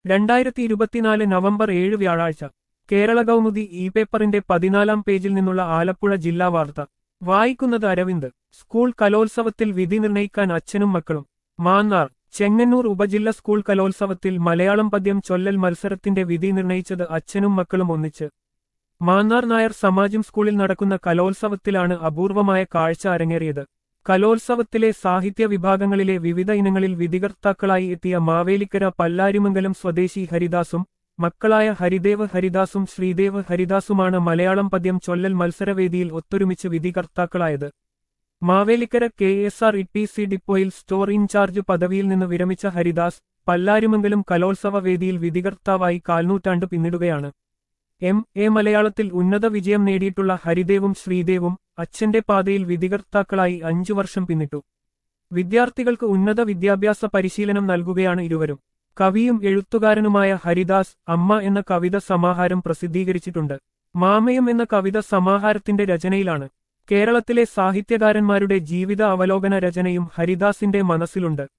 രണ്ടായിരത്തി ഇരുപത്തിനാല് നവംബർ ഏഴ് വ്യാഴാഴ്ച കേരള കൗമുദി ഇ പേപ്പറിന്റെ പതിനാലാം പേജിൽ നിന്നുള്ള ആലപ്പുഴ ജില്ലാ വാർത്ത വായിക്കുന്നത് അരവിന്ദ് സ്കൂൾ കലോത്സവത്തിൽ വിധി നിർണയിക്കാൻ അച്ഛനും മക്കളും മാന്നാർ ചെങ്ങന്നൂർ ഉപജില്ല സ്കൂൾ കലോത്സവത്തിൽ മലയാളം പദ്യം ചൊല്ലൽ മത്സരത്തിന്റെ വിധി നിർണയിച്ചത് അച്ഛനും മക്കളും ഒന്നിച്ച് മാന്നാർ നായർ സമാജം സ്കൂളിൽ നടക്കുന്ന കലോത്സവത്തിലാണ് അപൂർവമായ കാഴ്ച അരങ്ങേറിയത് കലോത്സവത്തിലെ സാഹിത്യ വിഭാഗങ്ങളിലെ വിവിധ ഇനങ്ങളിൽ വിധികർത്താക്കളായി എത്തിയ മാവേലിക്കര പല്ലാരിമംഗലം സ്വദേശി ഹരിദാസും മക്കളായ ഹരിദേവ് ഹരിദാസും ശ്രീദേവ് ഹരിദാസുമാണ് മലയാളം പദ്യം ചൊല്ലൽ മത്സരവേദിയിൽ ഒത്തൊരുമിച്ച് വിധികർത്താക്കളായത് Mavelikkara K S R T C സി ഡിപ്പോയിൽ സ്റ്റോർ ഇൻചാർജ് പദവിയിൽ നിന്ന് വിരമിച്ച ഹരിദാസ് പല്ലാരിമംഗലം കലോത്സവ വേദിയിൽ വിധികർത്താവായി കാൽനൂറ്റാണ്ട് പിന്നിടുകയാണ് എം എ മലയാളത്തിൽ ഉന്നത വിജയം നേടിയിട്ടുള്ള ഹരിദേവും ശ്രീദേവും അച്ഛന്റെ പാതയിൽ വിധികർത്താക്കളായി അഞ്ചു വർഷം പിന്നിട്ടു വിദ്യാർത്ഥികൾക്ക് ഉന്നത വിദ്യാഭ്യാസ പരിശീലനം നൽകുകയാണ് ഇരുവരും കവിയും എഴുത്തുകാരനുമായ ഹരിദാസ് അമ്മ എന്ന കവിത സമാഹാരം പ്രസിദ്ധീകരിച്ചിട്ടുണ്ട് മാമയം എന്ന കവിത സമാഹാരത്തിന്റെ രചനയിലാണ് കേരളത്തിലെ സാഹിത്യകാരന്മാരുടെ ജീവിത അവലോകന രചനയും ഹരിദാസിന്റെ മനസ്സിലുണ്ട്